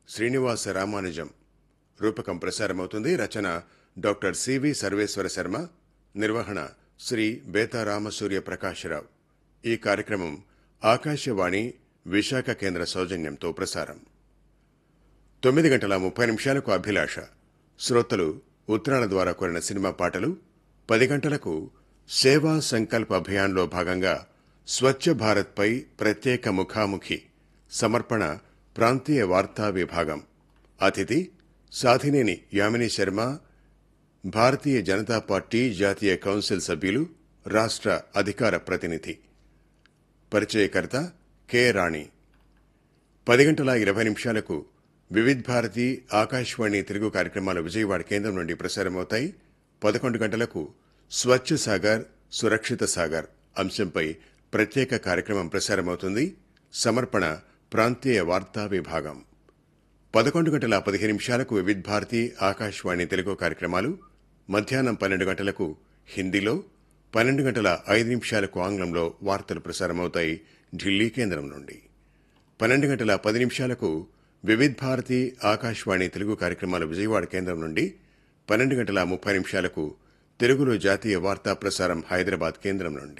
శ్రీనివాస రామానుజం రూపకం ప్రసారమవుతుంది రచన డాక్టర్ సివి సర్వేశ్వర శర్మ నిర్వహణ శ్రీ బేతా రామసూర్య ప్రకాశరావు ఈ కార్యక్రమం ఆకాశవాణి విశాఖ కేంద్ర సౌజన్యంతో ప్రసారం తొమ్మిది గంటల ముప్పై నిమిషాలకు అభిలాష శ్రోతలు ఉత్తరాల ద్వారా కోరిన సినిమా పాటలు పది గంటలకు సేవా సంకల్ప అభియాన్లో భాగంగా స్వచ్ఛ భారత్పై ప్రత్యేక ముఖాముఖి సమర్పణ ప్రాంతీయ వార్తా విభాగం అతిథి సాధినేని యామిని శర్మ భారతీయ జనతా పార్టీ జాతీయ కౌన్సిల్ సభ్యులు రాష్ట్ర అధికార ప్రతినిధి పరిచయకర్త కె రాణి పది గంటల ఇరవై నిమిషాలకు వివిధ్ భారతి ఆకాశవాణి తెలుగు కార్యక్రమాలు విజయవాడ కేంద్రం నుండి ప్రసారమవుతాయి పదకొండు గంటలకు స్వచ్ఛ సాగర్ సురక్షిత సాగర్ అంశంపై ప్రత్యేక కార్యక్రమం ప్రసారమవుతుంది సమర్పణ ప్రాంతీయ వార్తా విభాగం పదకొండు గంటల పదిహేను నిమిషాలకు వివిధ్ భారతి ఆకాశవాణి తెలుగు కార్యక్రమాలు మధ్యాహ్నం పన్నెండు గంటలకు హిందీలో పన్నెండు గంటల ఐదు నిమిషాలకు ఆంగ్లంలో వార్తలు ప్రసారమవుతాయి ఢిల్లీ కేంద్రం నుండి పన్నెండు గంటల పది నిమిషాలకు వివిధ్ భారతి ఆకాశవాణి తెలుగు కార్యక్రమాలు విజయవాడ కేంద్రం నుండి పన్నెండు గంటల ముప్పై నిమిషాలకు తెలుగులో జాతీయ వార్తా ప్రసారం హైదరాబాద్ కేంద్రం నుండి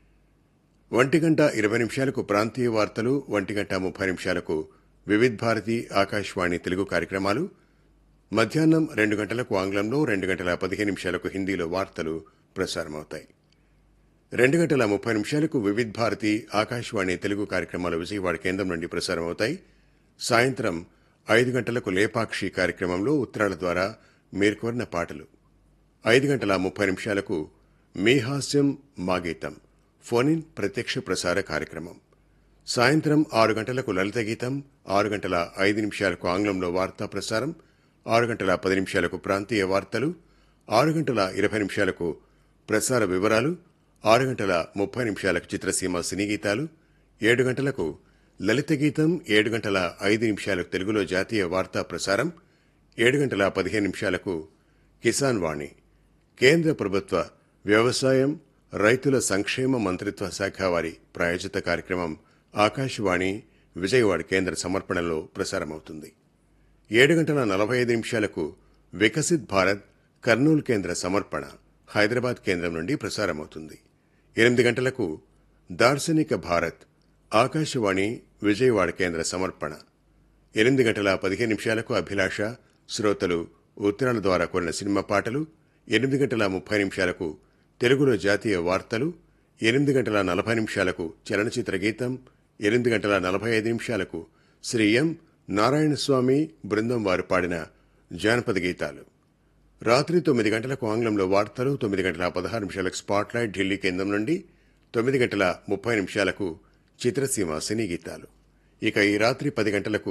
ఒంటి గంట ఇరవై నిమిషాలకు ప్రాంతీయ వార్తలు ఒంటి గంట ముప్పై నిమిషాలకు వివిధ్ భారతి ఆకాశవాణి తెలుగు కార్యక్రమాలు మధ్యాహ్నం రెండు గంటలకు ఆంగ్లంలో రెండు గంటల పదిహేను నిమిషాలకు హిందీలో వార్తలు ప్రసారమవుతాయి రెండు గంటల ముప్పై నిమిషాలకు వివిధ్ భారతి ఆకాశవాణి తెలుగు కార్యక్రమాలు విజయవాడ కేంద్రం నుండి ప్రసారమవుతాయి సాయంత్రం ఐదు గంటలకు లేపాక్షి కార్యక్రమంలో ఉత్తరాల ద్వారా మీరు కోరిన పాటలు ఐదు గంటల ముప్పై నిమిషాలకు మీ హాస్యం మా గీతం ఫోన్ ఇన్ ప్రత్యక్ష ప్రసార కార్యక్రమం సాయంత్రం ఆరు గంటలకు లలిత గీతం ఆరు గంటల ఐదు నిమిషాలకు ఆంగ్లంలో వార్తా ప్రసారం ఆరు గంటల పది నిమిషాలకు ప్రాంతీయ వార్తలు ఆరు గంటల ఇరవై నిమిషాలకు ప్రసార వివరాలు ఆరు గంటల ముప్పై నిమిషాలకు చిత్రసీమ సినీ గీతాలు ఏడు గంటలకు లలిత గీతం ఏడు గంటల ఐదు నిమిషాలకు తెలుగులో జాతీయ వార్తా ప్రసారం ఏడు గంటల పదిహేను నిమిషాలకు కిసాన్ వాణి కేంద్ర ప్రభుత్వ వ్యవసాయం రైతుల సంక్షేమ మంత్రిత్వ శాఖ వారి ప్రాయోజిత కార్యక్రమం ఆకాశవాణి విజయవాడ కేంద్ర సమర్పణలో ప్రసారమవుతుంది ఏడు గంటల నలభై ఐదు నిమిషాలకు వికసిత్ భారత్ కర్నూలు కేంద్ర సమర్పణ హైదరాబాద్ కేంద్రం నుండి ప్రసారమవుతుంది ఎనిమిది గంటలకు దార్శనిక భారత్ ఆకాశవాణి విజయవాడ కేంద్ర సమర్పణ ఎనిమిది గంటల పదిహేను నిమిషాలకు అభిలాష శ్రోతలు ఉత్తరాల ద్వారా కోరిన సినిమా పాటలు ఎనిమిది గంటల ముప్పై నిమిషాలకు తెలుగులో జాతీయ వార్తలు ఎనిమిది గంటల నలభై నిమిషాలకు చలనచిత్ర గీతం ఎనిమిది గంటల నలభై ఐదు నిమిషాలకు శ్రీ ఎం నారాయణస్వామి బృందం వారు పాడిన జానపద గీతాలు రాత్రి తొమ్మిది గంటలకు ఆంగ్లంలో వార్తలు తొమ్మిది గంటల పదహారు నిమిషాలకు స్పాట్లైట్ ఢిల్లీ కేంద్రం నుండి తొమ్మిది గంటల ముప్పై నిమిషాలకు చిత్రసీమ సినీ గీతాలు ఇక ఈ రాత్రి పది గంటలకు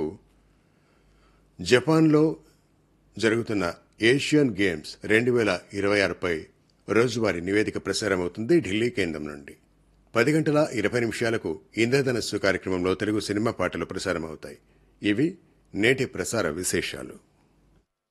జపాన్లో జరుగుతున్న ఏషియన్ గేమ్స్ రెండు వేల ఇరవై ఆరుపై రోజువారీ నివేదిక ప్రసారమవుతుంది ఢిల్లీ కేంద్రం నుండి పది గంటల ఇరవై నిమిషాలకు ఇంద్రధనస్సు కార్యక్రమంలో తెలుగు సినిమా పాటలు ప్రసారమవుతాయి ఇవి నేటి ప్రసార విశేషాలు